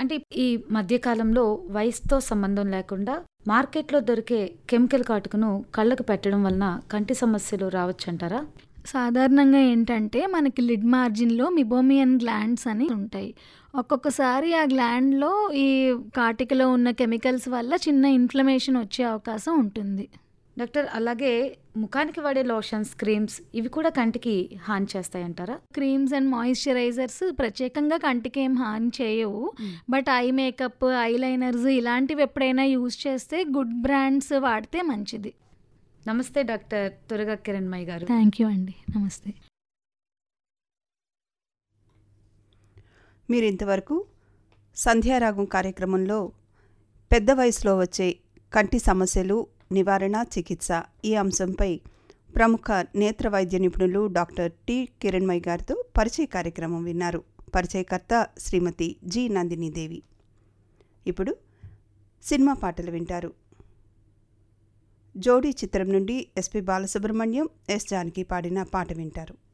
అంటే ఈ మధ్యకాలంలో వయసుతో సంబంధం లేకుండా మార్కెట్లో దొరికే కెమికల్ కాటుకను కళ్ళకు పెట్టడం వలన కంటి సమస్యలు రావచ్చంటారా సాధారణంగా ఏంటంటే మనకి లిడ్ మార్జిన్లో మిబోమియన్ గ్లాండ్స్ అని ఉంటాయి ఒక్కొక్కసారి ఆ గ్లాండ్లో ఈ కాటికలో ఉన్న కెమికల్స్ వల్ల చిన్న ఇన్ఫ్లమేషన్ వచ్చే అవకాశం ఉంటుంది డాక్టర్ అలాగే ముఖానికి వాడే లోషన్స్ క్రీమ్స్ ఇవి కూడా కంటికి హాని చేస్తాయంటారా క్రీమ్స్ అండ్ మాయిశ్చరైజర్స్ ప్రత్యేకంగా కంటికి ఏం హాని చేయవు but eye makeup eye liners ఇలాంటివి ఎప్పుడైనా యూజ్ చేస్తే గుడ్ బ్రాండ్స్ వాడితే మంచిది నమస్తే డాక్టర్ తురగా కిరణ్మయ్య గారు థ్యాంక్ యూ అండి నమస్తే మీరు ఇంతవరకు సంధ్యారాగం కార్యక్రమంలో పెద్ద వయసులో వచ్చే కంటి సమస్యలు నివారణ చికిత్స ఈ అంశంపై ప్రముఖ నేత్ర వైద్య నిపుణులు డాక్టర్ టి కిరణ్మయ్ గారితో పరిచయ కార్యక్రమం విన్నారు పరిచయకర్త శ్రీమతి జి నందినీదేవి ఇప్పుడు సినిమా పాటలు వింటారు జోడీ చిత్రం నుండి ఎస్పి బాలసుబ్రహ్మణ్యం ఎస్ జానకి పాడిన పాట వింటారు